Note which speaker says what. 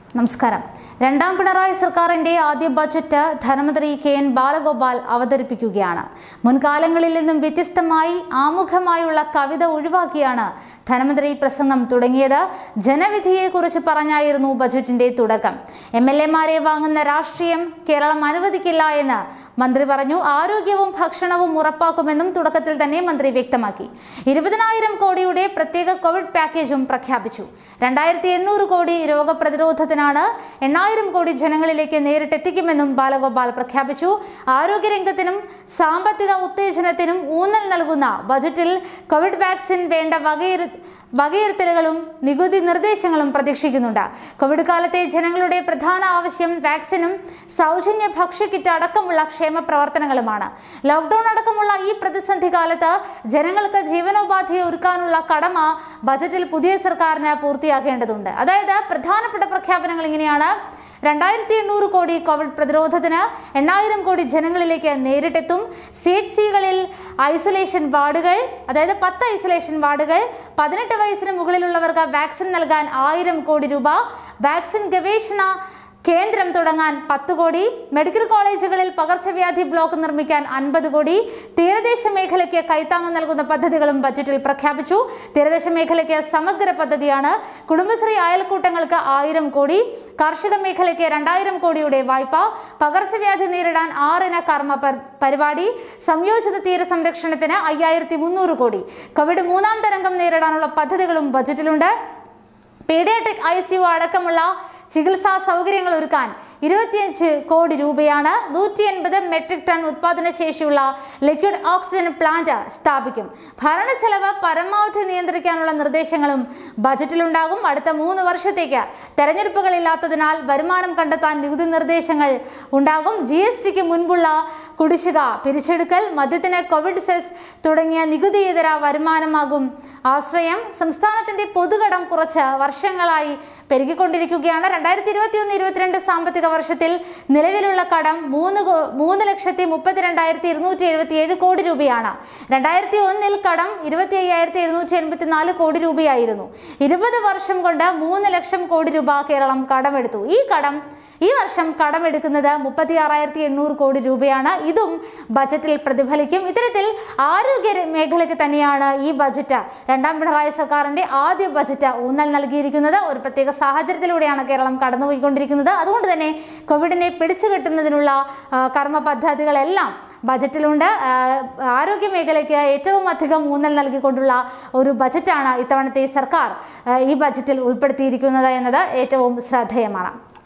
Speaker 1: നമസ്കാരം രണ്ടാം പിണറായി സർക്കാരിന്റെ ആദ്യ ബജറ്റ് ധനമന്ത്രി കെ എൻ ബാലഗോപാൽ അവതരിപ്പിക്കുകയാണ് മുൻകാലങ്ങളിൽ നിന്നും വ്യത്യസ്തമായി ആമുഖമായുള്ള കവിത ഒഴിവാക്കിയാണ് ധനമന്ത്രി പ്രസംഗം തുടങ്ങിയത് ജനവിധിയെക്കുറിച്ച് പറഞ്ഞായിരുന്നു ബജറ്റിന്റെ തുടക്കം എം എൽ എമാരെ വാങ്ങുന്ന രാഷ്ട്രീയം കേരളം അനുവദിക്കില്ല എന്ന് മന്ത്രി പറഞ്ഞു ആരോഗ്യവും ഭക്ഷണവും ഉറപ്പാക്കുമെന്നും തുടക്കത്തിൽ തന്നെ മന്ത്രി വ്യക്തമാക്കി ഇരുപതിനായിരം കോടിയുടെ പ്രത്യേക കോവിഡ് പാക്കേജും പ്രഖ്യാപിച്ചു രണ്ടായിരത്തി എണ്ണൂറ് കോടി രോഗപ്രതിരോധത്തിനാണ് എണ്ണായിരം കോടി ജനങ്ങളിലേക്ക് നേരിട്ടെത്തിക്കുമെന്നും ബാലഗോപാൽ പ്രഖ്യാപിച്ചു ആരോഗ്യരംഗത്തിനും സാമ്പത്തിക ഉത്തേജനത്തിനും ഊന്നൽ നൽകുന്ന ബജറ്റിൽ കോവിഡ് വാക്സിൻ വേണ്ട വകയിരു വകയിരുത്തലുകളും നികുതി നിർദ്ദേശങ്ങളും പ്രതീക്ഷിക്കുന്നുണ്ട് കോവിഡ് കാലത്തെ ജനങ്ങളുടെ പ്രധാന ആവശ്യം വാക്സിനും സൗജന്യ ഭക്ഷ്യക്കിറ്റ് അടക്കമുള്ള ക്ഷേമ പ്രവർത്തനങ്ങളുമാണ് ലോക്ക്ഡൌൺ അടക്കമുള്ള ഈ പ്രതിസന്ധി കാലത്ത് ജനങ്ങൾക്ക് ജീവനോപാധി ഒരുക്കാനുള്ള കടമ ബജറ്റിൽ പുതിയ സർക്കാരിന് പൂർത്തിയാക്കേണ്ടതുണ്ട് അതായത് പ്രധാനപ്പെട്ട പ്രഖ്യാപനങ്ങൾ ഇങ്ങനെയാണ് രണ്ടായിരത്തി എണ്ണൂറ് കോടി കോവിഡ് പ്രതിരോധത്തിന് എണ്ണായിരം കോടി ജനങ്ങളിലേക്ക് നേരിട്ടെത്തും സി എച്ച് സികളിൽ ഐസൊലേഷൻ വാർഡുകൾ അതായത് പത്ത് ഐസൊലേഷൻ വാർഡുകൾ പതിനെട്ട് വയസ്സിന് മുകളിലുള്ളവർക്ക് വാക്സിൻ നൽകാൻ ആയിരം കോടി രൂപ വാക്സിൻ ഗവേഷണ കേന്ദ്രം തുടങ്ങാൻ പത്ത് കോടി മെഡിക്കൽ കോളേജുകളിൽ പകർച്ചവ്യാധി ബ്ലോക്ക് നിർമ്മിക്കാൻ അൻപത് കോടി തീരദേശ മേഖലയ്ക്ക് കൈത്താങ്ങ് നൽകുന്ന പദ്ധതികളും ബജറ്റിൽ പ്രഖ്യാപിച്ചു തീരദേശ മേഖലയ്ക്ക് സമഗ്ര പദ്ധതിയാണ് കുടുംബശ്രീ അയൽക്കൂട്ടങ്ങൾക്ക് ആയിരം കോടി കാർഷിക മേഖലയ്ക്ക് രണ്ടായിരം കോടിയുടെ വായ്പ പകർച്ചവ്യാധി നേരിടാൻ ആറിന കർമ്മ പർ- പരിപാടി സംയോജിത തീരസംരക്ഷണത്തിന് അയ്യായിരത്തി മുന്നൂറ് കോടി കോവിഡ് മൂന്നാം തരംഗം നേരിടാനുള്ള പദ്ധതികളും ബജറ്റിലുണ്ട് പീഡിയാട്രിക് ഐ സി യു അടക്കമുള്ള ചികിത്സാ സൗകര്യങ്ങൾ ഒരുക്കാൻ ഇരുപത്തിയഞ്ച് കോടി രൂപയാണ് നൂറ്റി എൺപത് മെട്രിക് ടൺ ഉത്പാദന ശേഷിയുള്ള ലിക്വിഡ് ഓക്സിജൻ പ്ലാന്റ് സ്ഥാപിക്കും ഭരണ ചെലവ് പരമാവധി നിയന്ത്രിക്കാനുള്ള നിർദ്ദേശങ്ങളും ബജറ്റിലുണ്ടാകും അടുത്ത മൂന്ന് വർഷത്തേക്ക് തെരഞ്ഞെടുപ്പുകളില്ലാത്തതിനാൽ വരുമാനം കണ്ടെത്താൻ നികുതി നിർദ്ദേശങ്ങൾ ഉണ്ടാകും ജി എസ് ടിക്ക് മുൻപുള്ള കുടിശ്ശിക പിരിച്ചെടുക്കൽ മദ്യത്തിന് കോവിഡ് സെസ് തുടങ്ങിയ നികുതിയിതര വരുമാനമാകും ആശ്രയം സംസ്ഥാനത്തിന്റെ പൊതുകടം കുറച്ച് വർഷങ്ങളായി പെരുകിക്കൊണ്ടിരിക്കുകയാണ് രണ്ടായിരത്തി ഇരുപത്തി ഒന്ന് ഇരുപത്തിരണ്ട് സാമ്പത്തിക വർഷത്തിൽ നിലവിലുള്ള കടം മൂന്ന് കോ- മൂന്ന് ലക്ഷത്തി മുപ്പത്തിരണ്ടായിരത്തി ഇരുന്നൂറ്റി എഴുപത്തി ഏഴ് കോടി രൂപയാണ് രണ്ടായിരത്തി ഒന്നിൽ കടം ഇരുപത്തി അയ്യായിരത്തി എഴുന്നൂറ്റി എൺപത്തി നാല് കോടി രൂപയായിരുന്നു ഇരുപത് വർഷം കൊണ്ട് മൂന്ന് ലക്ഷം കോടി രൂപ കേരളം കടമെടുത്തു ഈ കടം ഈ വർഷം കടമെടുക്കുന്നത് മുപ്പത്തി ആറായിരത്തി എണ്ണൂറ് കോടി രൂപയാണ് ഇതും ബജറ്റിൽ പ്രതിഫലിക്കും ഇത്തരത്തിൽ ആരോഗ്യ ര- മേഖലയ്ക്ക് തന്നെയാണ് ഈ ബജറ്റ് രണ്ടാം പിണറായി സർക്കാരിന്റെ ആദ്യ ബജറ്റ് ഊന്നൽ നൽകിയിരിക്കുന്നത് ഒരു പ്രത്യേക സാഹചര്യത്തിലൂടെയാണ് കേരളം കടന്നുപോയിക്കൊണ്ടിരിക്കുന്നത് അതുകൊണ്ട് തന്നെ കോവിഡിനെ പിടിച്ചുകെട്ടുന്നതിനുള്ള ആ, കർമ്മ പദ്ധതികളെല്ലാം ബജറ്റിലുണ്ട് ആ, ആരോഗ്യ മേഖലയ്ക്ക് ഏറ്റവും അധികം ഊന്നൽ നൽകിക്കൊണ്ടുള്ള ഒരു ബജറ്റാണ് ഇത്തവണത്തെ സർക്കാർ ആ, ഈ ബജറ്റിൽ ഉൾപ്പെടുത്തിയിരിക്കുന്നത് എന്നത് ഏറ്റവും ശ്രദ്ധേയമാണ്